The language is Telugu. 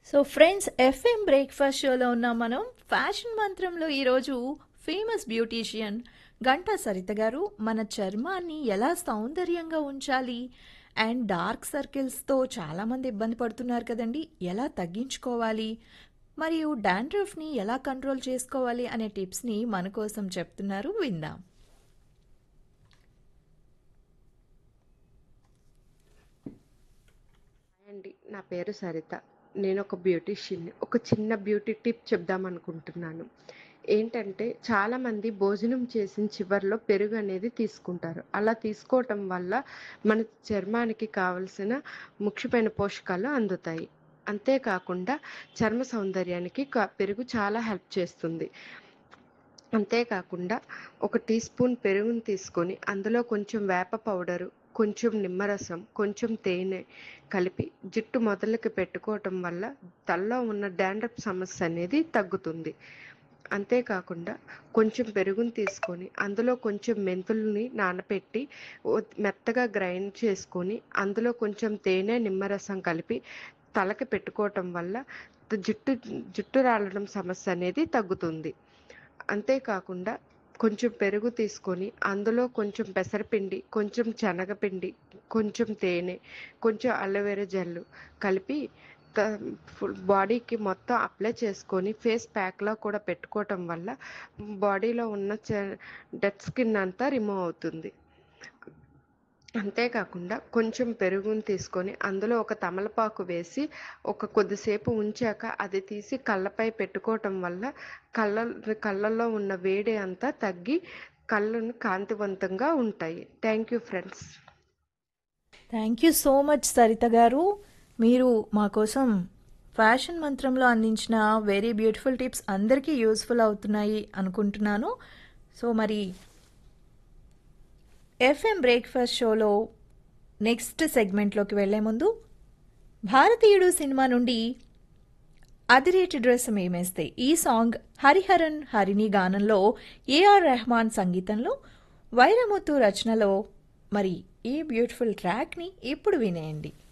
సో ఫ్రెండ్స్ ఎఫ్ఎం బ్రేక్ఫాస్ట్ షోలో ఉన్నాం మనం ఫ్యాషన్ మంత్రంలో ఈరోజు ఫేమస్ బ్యూటీషియన్ గంటా సరిత గారు మన చర్మాన్ని ఎలా సౌందర్యంగా ఉంచాలి అండ్ డార్క్ సర్కిల్స్తో చాలామంది ఇబ్బంది పడుతున్నారు కదండి ఎలా తగ్గించుకోవాలి మరియు డాండ్రఫ్ని ఎలా కంట్రోల్ చేసుకోవాలి అనే టిప్స్ని మన కోసం చెప్తున్నారు విందాం అండి నా పేరు సరిత నేను ఒక బ్యూటీషియన్ని ఒక చిన్న బ్యూటీ టిప్ చెప్దాం అనుకుంటున్నాను ఏంటంటే చాలామంది భోజనం చేసిన చివరిలో పెరుగు అనేది తీసుకుంటారు అలా తీసుకోవటం వల్ల మన చర్మానికి కావలసిన ముఖ్యమైన పోషకాలు అందుతాయి అంతేకాకుండా చర్మ సౌందర్యానికి క- పెరుగు చాలా హెల్ప్ చేస్తుంది అంతేకాకుండా ఒక టీ స్పూన్ పెరుగుని తీసుకొని అందులో కొంచెం వేప పౌడరు కొంచెం నిమ్మరసం కొంచెం తేనె కలిపి జుట్టు మొదలకి పెట్టుకోవటం వల్ల తలలో ఉన్న డాండ్రఫ్ సమస్య అనేది తగ్గుతుంది అంతేకాకుండా కొంచెం పెరుగుని తీసుకొని అందులో కొంచెం మెంతుల్ని నానబెట్టి ఓ- మెత్తగా గ్రైండ్ చేసుకొని అందులో కొంచెం తేనె నిమ్మరసం కలిపి తలకి పెట్టుకోవటం వల్ల జుట్టు జుట్టు రాలడం సమస్య అనేది తగ్గుతుంది అంతేకాకుండా కొంచెం పెరుగు తీసుకొని అందులో కొంచెం పెసరపిండి కొంచెం శనగపిండి కొంచెం తేనె కొంచెం అలోవెరా జెల్ కలిపి త- ఫుల్ బాడీకి మొత్తం అప్లై చేసుకొని ఫేస్ ప్యాక్లా కూడా పెట్టుకోవటం వల్ల బాడీలో ఉన్న డెడ్ స్కిన్ అంతా రిమూవ్ అవుతుంది అంతేకాకుండా కొంచెం పెరుగుని తీసుకొని అందులో ఒక తమలపాకు వేసి ఒక కొద్దిసేపు ఉంచాక అది తీసి కళ్ళపై పెట్టుకోవటం వల్ల కళ్ళ కళ్ళల్లో ఉన్న వేడి అంతా తగ్గి కళ్ళను కాంతివంతంగా ఉంటాయి thank you friends thank you so much Saritha garu మీరు మా కోసం ఫ్యాషన్ మంత్రంలో అందించిన వెరీ బ్యూటిఫుల్ టిప్స్ అందరికీ యూస్ఫుల్ అవుతున్నాయి అనుకుంటున్నాను సో మరి ఎఫ్ఎం బ్రేక్ఫాస్ట్ షోలో నెక్స్ట్ సెగ్మెంట్లోకి వెళ్లే ముందు భారతీయుడు సినిమా నుండి అదిరేటి డ్రెస్ మేమేస్తే ఈ సాంగ్ హరిహరన్ హరిణి గానంలో ఏఆర్ రెహమాన్ సంగీతంలో వైరముత్తు రచనలో మరి ఈ బ్యూటిఫుల్ ట్రాక్ని ఇప్పుడు వినేయండి